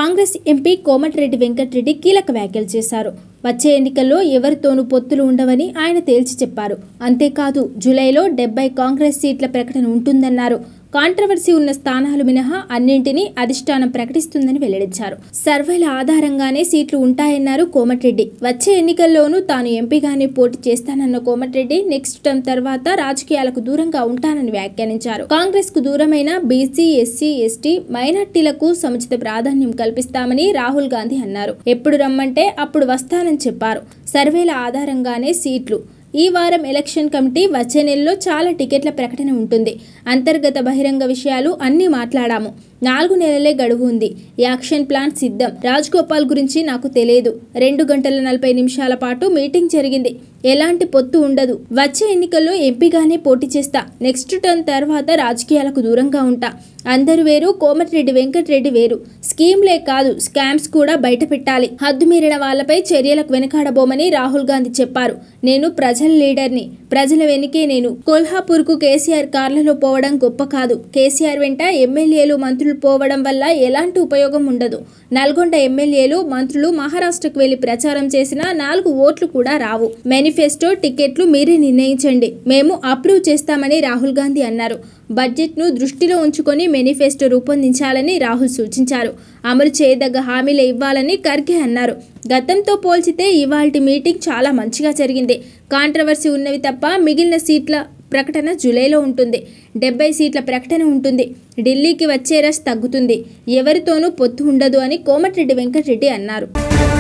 Congress MP Komatireddy Venkatareddy కీలక వ్యాఖ్యలు చేశారు వచ్చే ఎన్నికల్లో ఎవరితోనూ పొత్తులు ఉండవని ఆయన తేల్చి చెప్పారు అంతేకాదు జూలైలో డెబ్బై కాంగ్రెస్ సీట్ల ప్రకటన ఉంటుందన్నారు కాంట్రవర్సీ ఉన్న స్థానాలు మినహా అన్నింటినీ అధిష్టానం ప్రకటిస్తుందని వెల్లడించారు సర్వేల ఆధారంగానే సీట్లు ఉంటాయన్నారు కోమటిరెడ్డి వచ్చే ఎన్నికల్లోనూ తాను ఎంపీగానే పోటీ చేస్తానన్న కోమటిరెడ్డి నెక్స్ట్ టర్మ్ తర్వాత రాజకీయాలకు దూరంగా ఉంటానని వ్యాఖ్యానించారు కాంగ్రెస్ కు దూరమైన బీసీ ఎస్సీ ఎస్టీ మైనార్టీలకు సముచిత ప్రాధాన్యం కల్పిస్తామని రాహుల్ గాంధీ అన్నారు ఎప్పుడు రమ్మంటే అప్పుడు వస్తానని చెప్పారు సర్వేల ఆధారంగానే సీట్లు ఈ వారం ఎలక్షన్ కమిటీ వచ్చే నెలలో చాలా టికెట్ల ప్రకటన ఉంటుంది అంతర్గత బహిరంగ విషయాలు అన్నీ మాట్లాడాము నాలుగు నెలలే గడువు ఉంది యాక్షన్ ప్లాన్ సిద్ధం రాజ్ గోపాల్ గురించి నాకు తెలియదు రెండు గంటల నలభై నిమిషాల పాటు మీటింగ్ జరిగింది ఎలాంటి పొత్తు ఉండదు వచ్చే ఎన్నికల్లో ఎంపీగానే పోటీ చేస్తా నెక్స్ట్ టర్న్ తర్వాత రాజకీయాలకు దూరంగా ఉంటా అందరూ వేరు కోమటిరెడ్డి వెంకటరెడ్డి వేరు స్కీమ్లే కాదు స్కామ్స్ కూడా బయట పెట్టాలి హద్దు మీరిన వాళ్లపై చర్యలకు వెనకాడబోమని రాహుల్ గాంధీ చెప్పారు నేను ప్రజల లీడర్ని ప్రజల వెనుకే నేను కోల్హాపూర్కు కేసీఆర్ కార్లలో పోవడం గొప్ప కాదు కేసీఆర్ వెంట ఎమ్మెల్యేలు మంత్రులు పోవడం వల్ల ఎలాంటి ఉపయోగం ఉండదు నల్గొండ ఎమ్మెల్యేలు మంత్రులు మహారాష్ట్రకు వెళ్లి ప్రచారం చేసినా నాలుగు ఓట్లు కూడా రావు మేనిఫెస్టో టికెట్లు మీరే నిర్ణయించండి మేము అప్రూవ్ చేస్తామని రాహుల్ గాంధీ అన్నారు బడ్జెట్ను దృష్టిలో ఉంచుకొని మేనిఫెస్టో రూపొందించాలని రాహుల్ సూచించారు అమలు చేయదగ్గ హామీలు ఇవ్వాలని ఖర్గే అన్నారు గతంతో పోల్చితే ఇవాల్టి మీటింగ్ చాలా మంచిగా జరిగింది కాంట్రవర్సీ ఉన్నవి తప్ప మిగిలిన సీట్ల ప్రకటన జూలైలో ఉంటుంది డెబ్బై సీట్ల ప్రకటన ఉంటుంది ఢిల్లీకి వచ్చే రష్ తగ్గుతుంది ఎవరితోనూ పొత్తు ఉండదు అని కోమటిరెడ్డి వెంకటరెడ్డి అన్నారు